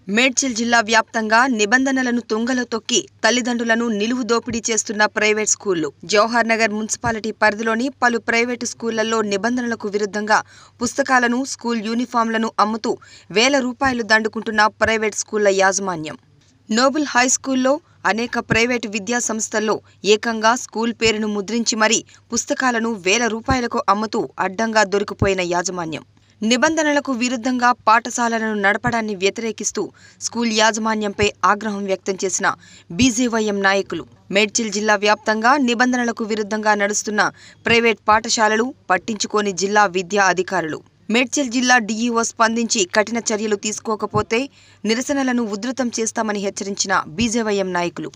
మేడ్చల్ జిల్లా వ్యాప్తంగా నిబంధనలను తుంగలో తొక్కి తల్లిదండ్రులను నిలువు దోపిడీ చేస్తున్న ప్రైవేట్ స్కూళ్లు జవహర్ నగర్ మున్సిపాలిటీ పరిధిలోని పలు ప్రైవేటు స్కూళ్లలో నిబంధనలకు విరుద్ధంగా పుస్తకాలను స్కూల్ యూనిఫామ్లను అమ్ముతూ వేల రూపాయలు దండుకుంటున్న ప్రైవేట్ స్కూళ్ల యాజమాన్యం నోబుల్ హై స్కూల్లో అనేక ప్రైవేటు విద్యా సంస్థల్లో ఏకంగా స్కూల్ పేరును ముద్రించి మరీ పుస్తకాలను వేల రూపాయలకు అమ్ముతూ అడ్డంగా దొరికిపోయిన యాజమాన్యం నిబంధనలకు విరుద్ధంగా పాఠశాలలను నడపడాన్ని వ్యతిరేకిస్తూ స్కూల్ యాజమాన్యంపై ఆగ్రహం వ్యక్తం చేసిన బీజేవైఎం నాయకులు మేడ్చల్ జిల్లా వ్యాప్తంగా నిబంధనలకు విరుద్ధంగా నడుస్తున్న ప్రైవేట్ పాఠశాలలు పట్టించుకోని జిల్లా విద్యా అధికారులు మేడ్చల్ జిల్లా డీఈఓ స్పందించి కఠిన చర్యలు తీసుకోకపోతే నిరసనలను ఉధృతం చేస్తామని హెచ్చరించిన బీజేవైఎం నాయకులు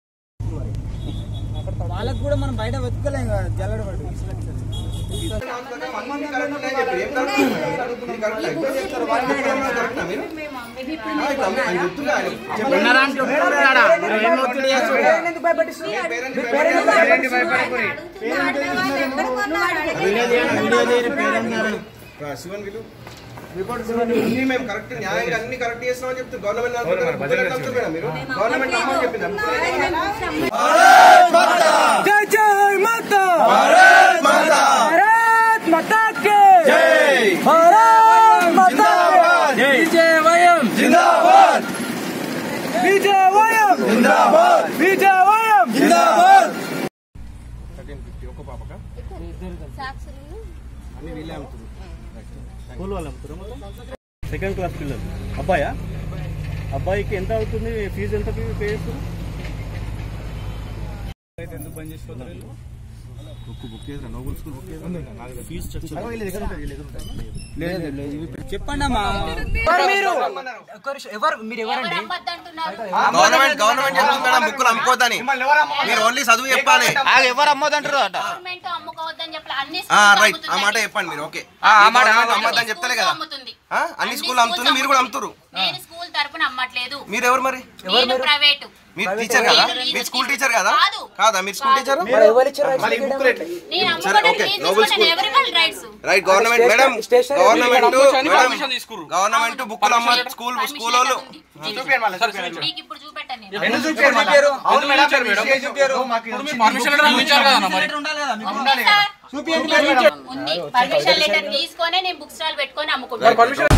వాళ్ళకు కూడా మనం బయట వెతుకోలేం కదా జల్లడ పడి శివన్ విలు అన్ని మేము కరెక్ట్ న్యాయంగా అన్ని కరెక్ట్ చేస్తున్నామని చెప్తే గవర్నమెంట్ మేడం మీరు గవర్నమెంట్ అమ్మని చెప్పింది జై జై మాతా భారత్ మాతా భారత్ మాతా కే జై భారత్ మాతా జై విజయవయం జిందాబాద్ విజయవయం జిందాబాద్ విజయవయం జిందాబాద్ ఒక పాపక అన్ని వీళ్ళే అమ్ముతుంది స్కూల్ వాళ్ళు అమ్ముతారా సెకండ్ క్లాస్ పిల్లలు అబ్బాయా అబ్బాయికి ఎంత అవుతుంది ఫీజు ఎంత పే చేస్తారు ఎందుకు బంద్ చేసుకోవాలి చెప్పండి అమ్మా మీరు ఎవరు మీరు ఎవరండి గవర్నమెంట్ గవర్నమెంట్ చెప్తుంది మేడం బుక్కులు అమ్ముకోవద్దని మీరు ఓన్లీ చదువు చెప్పాలి ఎవరు అమ్మదంటారు అట గవర్నమెంట్ అమ్ముకోవద్దని చెప్పి అన్ని ఆ, schools రైట్ ఆ అమ్ముతున్నాయి. మాట చెప్పండి మీరు ఓకే ఆ మాట గవర్నమెంట్ అన్ని అమ్మద్దని చెప్తలే schools కదా అమ్ముతుంది. ఆ, అన్ని స్కూల్ అమ్ముతుంది మీరు కూడా అమ్ముతురు నేను స్కూల్ తరపున అమ్మట్లేదు మీరు ఎవరు మరి నేను ప్రైవేట్ మీరు టీచర్ కదా మీరు స్కూల్ టీచర్ కదా కాదు. కాదా మీరు స్కూల్ టీచర్ ఎవరు ఇచ్చారు మరి ఈ బుక్కులు ఎట్లా? నేను సరే, అమ్ముకోవడానికి ఓకే, నేను నోబెల్ తీసుకున్నాను. స్కూల్. ఎవరి వాళ్ళ rights right government madam stationery government permission తీసుకుర్రు. గవర్నమెంట్ బుక్కులు అమ్మ స్కూల్ స్కూల్ వాళ్ళు మీకు ఇప్పుడు చూపెట్టాను నేను అవును మేడం ఉంది సార్. ఉంది పర్మిషన్ లెటర్ తీసుకొని నేను బుక్ స్టాల్ పెట్టుకొని అమ్ముకుంటాను